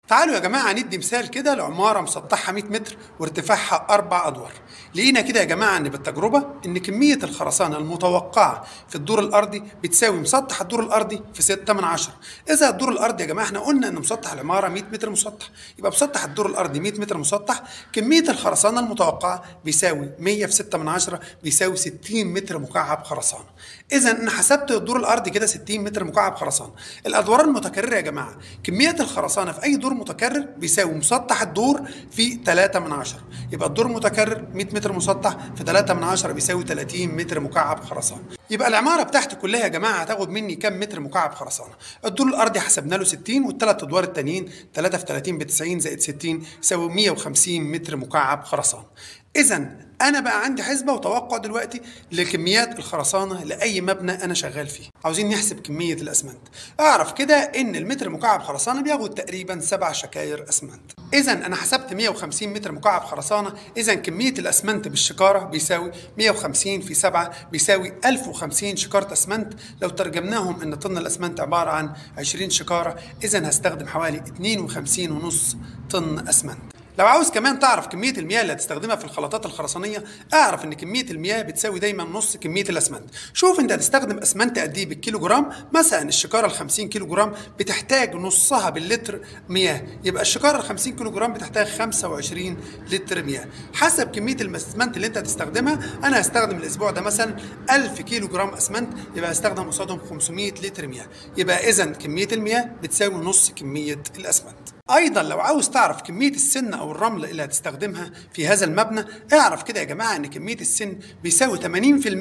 تعالوا يا جماعة ندي مثال كده لعمارة مسطحها 100 متر وارتفاعها أربع أدوار. لقينا كده يا جماعة إن بالتجربة إن كمية الخرسانة المتوقعة في الدور الأرضي بتساوي مسطح الدور الأرضي في 6 من 10. إذا الدور الأرضي يا جماعة إحنا قلنا إن مسطح العمارة 100 متر مسطح، يبقى مسطح الدور الأرضي 100 متر مسطح، كمية الخرسانة المتوقعة بيساوي 100 في 6 من 10 بيساوي 60 متر مكعب خرسانة. إذا أنا حسبت الدور الأرضي كده 60 متر مكعب خرسانة. الأدوار المتكررة يا جماعة كمية الخرسانة في أي دور متكرر بيساوي مسطح الدور في 3 من 10 يبقى الدور متكرر 100 متر مسطح في 3 من 10 بيساوي 30 متر مكعب خرسانة يبقى العمارة بتاعتي كلها يا جماعة هتاخد مني كام متر مكعب خرسانة الدور الأرضي حسبنا له 60 والثلاث أدوار التانيين 3 في 30 ب 90 زائد 60 يساوي 150 متر مكعب خرسانة إذا أنا بقى عندي حسبة وتوقع دلوقتي لكميات الخرسانة لأي مبنى أنا شغال فيه. عاوزين نحسب كمية الأسمنت. أعرف كده إن المتر مكعب خرسانة بياخد تقريبا سبع شكاير أسمنت. إذا أنا حسبت 150 متر مكعب خرسانة، إذا كمية الأسمنت بالشكارة بيساوي 150 في 7 بيساوي 1050 شكارة أسمنت، لو ترجمناهم إن طن الأسمنت عبارة عن 20 شكارة، إذا هستخدم حوالي 52 ونص طن أسمنت. لو عاوز كمان تعرف كميه المياه اللي هتستخدمها في الخلطات الخرسانيه اعرف ان كميه المياه بتساوي دايما نص كميه الاسمنت شوف انت هتستخدم اسمنت قد ايه بالكيلو جرام مثلا الشكاره ال 50 كيلو جرام بتحتاج نصها باللتر مياه يبقى الشكاره ال 50 كيلو جرام بتحتاج 25 لتر مياه حسب كميه الاسمنت اللي انت هتستخدمها انا هستخدم الاسبوع ده مثلا 1000 كيلو جرام اسمنت يبقى هستخدم قصادهم 500 لتر مياه يبقى اذا كميه المياه بتساوي نص كميه الاسمنت ايضا لو عاوز تعرف كميه السن او الرمل اللي هتستخدمها في هذا المبنى اعرف كده يا جماعه ان كميه السن بيساوي 80%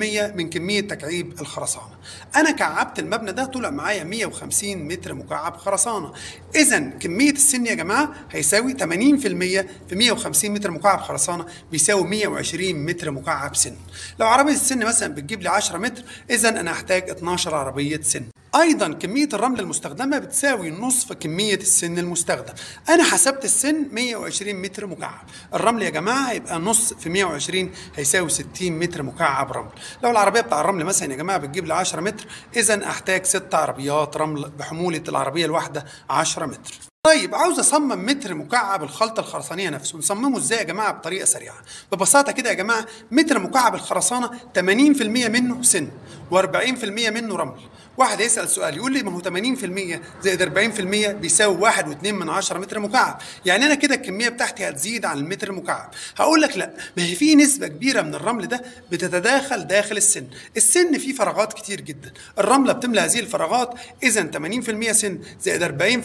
من كميه تكعيب الخرسانه انا كعبت المبنى ده طلع معايا 150 متر مكعب خرسانه اذا كميه السن يا جماعه هيساوي 80% في 150 متر مكعب خرسانه بيساوي 120 متر مكعب سن لو عربيه السن مثلا بتجيب لي 10 متر اذا انا هحتاج 12 عربيه سن ايضا كميه الرمل المستخدمه بتساوي نصف كميه السن المستخدم انا حسبت السن 120 متر مكعب الرمل يا جماعه هيبقى نص في 120 هيساوي 60 متر مكعب رمل لو العربيه بتاع الرمل مثلا يا جماعه بتجيب لي 10 متر اذا احتاج ست عربيات رمل بحموله العربيه الواحده 10 متر طيب عاوز اصمم متر مكعب الخلطه الخرسانيه نفسه نصممه ازاي يا جماعه بطريقه سريعه ببساطه كده يا جماعه متر مكعب الخرسانه 80% منه سن و40% منه رمل واحد يسال سؤال يقول لي ما هو 80% زائد 40% بيساوي 1.2 من 10 متر مكعب يعني انا كده الكميه بتاعتي هتزيد عن المتر مكعب هقول لك لا ما هي في نسبه كبيره من الرمل ده بتتداخل داخل السن السن فيه فراغات كتير جدا الرمله بتملى هذه الفراغات اذا 80% سن زائد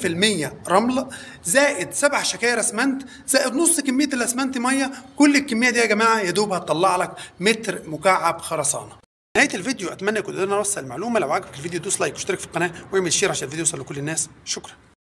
40% رمل زائد سبع شكاير اسمنت زائد نص كميه الاسمنت ميه كل الكميه دي يا جماعه يا دوب هتطلع لك متر مكعب خرسانه نهايه الفيديو اتمنى يكون قدرنا نوصل المعلومه لو عجبك الفيديو دوس لايك واشترك في القناه واعمل شير عشان الفيديو يوصل لكل الناس شكرا